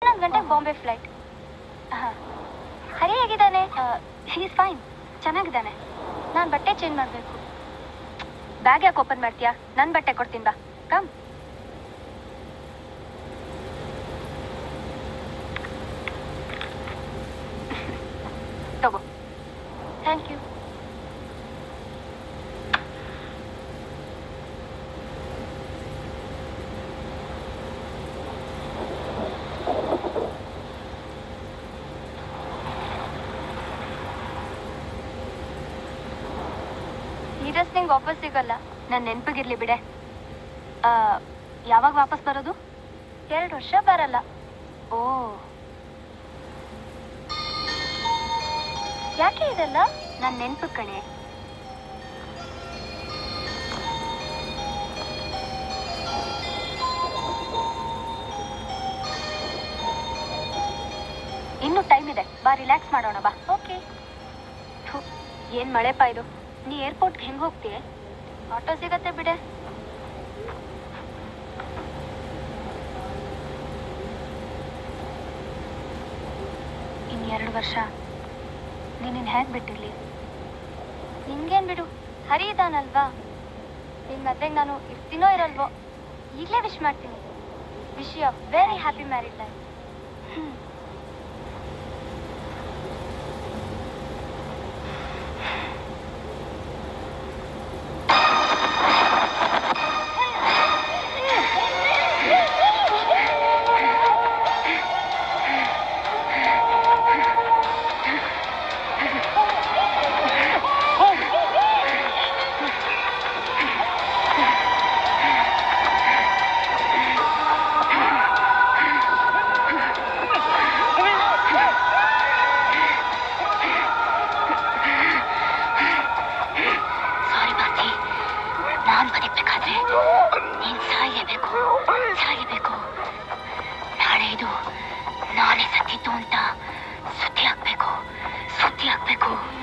ಹನ್ನೊಂದು ಗಂಟೆಗೆ ಬಾಂಬೆ ಫ್ಲೈಟ್ ಹಾಂ ಹರಿ ಹೇಗಿದ್ದಾನೆ ಈಸ್ ಫೈನ್ ಚೆನ್ನಾಗಿದ್ದಾನೆ ನಾನು ಬಟ್ಟೆ ಚೇಂಜ್ ಮಾಡಬೇಕು ಬ್ಯಾಗ್ ಯಾಕೆ ಓಪನ್ ಮಾಡ್ತೀಯಾ ನನ್ನ ಬಟ್ಟೆ ಕೊಡ್ತೀನಿ ಬಾ ಕಮ್ ತಗೋ ಥ್ಯಾಂಕ್ ಯು ಈ ಡ್ರೆಸ್ ನಿಂಗೆ ವಾಪಸ್ ಸಿಗಲ್ಲ ನನ್ನ ನೆನಪಿಗಿರ್ಲಿ ಬಿಡೆ ಆ, ಯಾವಾಗ ವಾಪಸ್ ಬರೋದು ಎರಡು ವರ್ಷ ಬರಲ್ಲ ಓ ಯಾಕೆ ಇದೆಲ್ಲ ನನ್ನ ನೆನಪು ಕಣೆ ಇನ್ನು ಟೈಮ್ ಇದೆ ಬಾ ರಿಲ್ಯಾಕ್ಸ್ ಮಾಡೋಣ ಬಾ ಓಕೆ ಏನ್ ಮಳೆಪ್ಪ ಇದು ನೀ ಏರ್ಪೋರ್ಟ್ಗೆ ಹೆಂಗ್ ಹೋಗ್ತೀಯ ಆಟೋ ಸಿಗತ್ತೆ ಬಿಡೆ ಇನ್ ಎರಡು ವರ್ಷ ನೀನಿನ್ ಹೇಗ್ ಬಿಟ್ಟಿರ್ಲಿ ನಿನ್ಗೇನ್ ಬಿಡು ಹರಿ ಇದಾನಲ್ವಾ ನಿನ್ ಮದ್ವೆಗೆ ನಾನು ಇರ್ತೀನೋ ಇರಲ್ವೋ ಈಗಲೇ ವಿಶ್ ಮಾಡ್ತೀನಿ wish you very happy married life sorry Bharathi ನಾನ್ ಬದುಕ್ಬೇಕಾದ್ರೆ ನೀನ್ ಸಾಯಲೇಬೇಕು ಸಾಯಲೇಬೇಕು ನಾಳೆ ಇದು ನಾನೇ ಸತ್ತಿದ್ದು ಅಂತ ಸುದ್ದಿ ಆಗ್ಬೇಕು ಸುದ್ದಿ ಆಗ್ಬೇಕು